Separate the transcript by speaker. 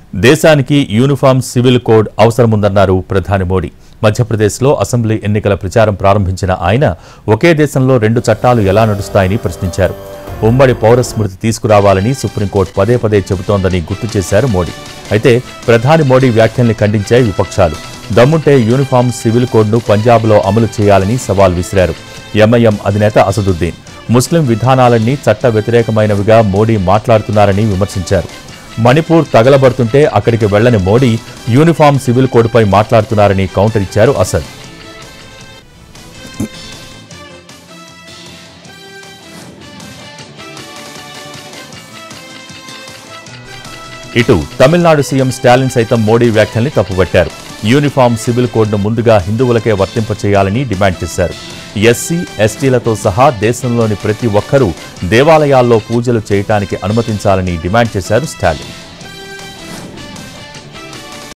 Speaker 1: దేశానికి uniform civil code అవసరముందన్నారు ప్రధాని మోడీ మధ్యప్రదేశ్లో అసెంబ్లీ ఎన్నికల ప్రచారం ప్రారంభించిన ఆయన ఒకే దేశంలో రెండు చట్టాలు ఎలా నడుస్తాయని ప్రశ్నించారు ఉమ్మడి పౌర స్మృతి తీసుకురావాలని సుప్రీంకోర్టు పదే పదే చెబుతోందని గుర్తు చేశారు మోడీ అయితే ప్రధాని మోడీ వ్యాఖ్యల్ని ఖండించాయి విపక్షాలు దమ్ముంటే యూనిఫామ్ సివిల్ కోడ్ను పంజాబ్లో అమలు చేయాలని సవాల్ విసిరారు ఎంఐఎం అధినేత అసదుద్దీన్ ముస్లిం విధానాలన్నీ చట్ట వ్యతిరేకమైనవిగా మోడీ మాట్లాడుతున్నారని విమర్శించారు మణిపూర్ తగలబడుతుంటే అక్కడికి వెళ్లని మోడీ యూనిఫామ్ సివిల్ కోడ్పై మాట్లాడుతున్నారని కౌంటర్ ఇచ్చారు అసద్ ఇటు తమిళనాడు సీఎం స్టాలిన్ సైతం మోడీ వ్యాఖ్యల్ని తప్పుపట్టారు యూనిఫామ్ సివిల్ కోడ్ను ముందుగా హిందువులకే వర్తింపచేయాలని డిమాండ్ చేశారు ఎస్సీ ఎస్టీలతో సహా దేశంలోని ప్రతి ఒక్కరూ దేవాలయాల్లో పూజలు చేయటానికి అనుమతించాలని డిమాండ్ చేశారు స్టాలిన్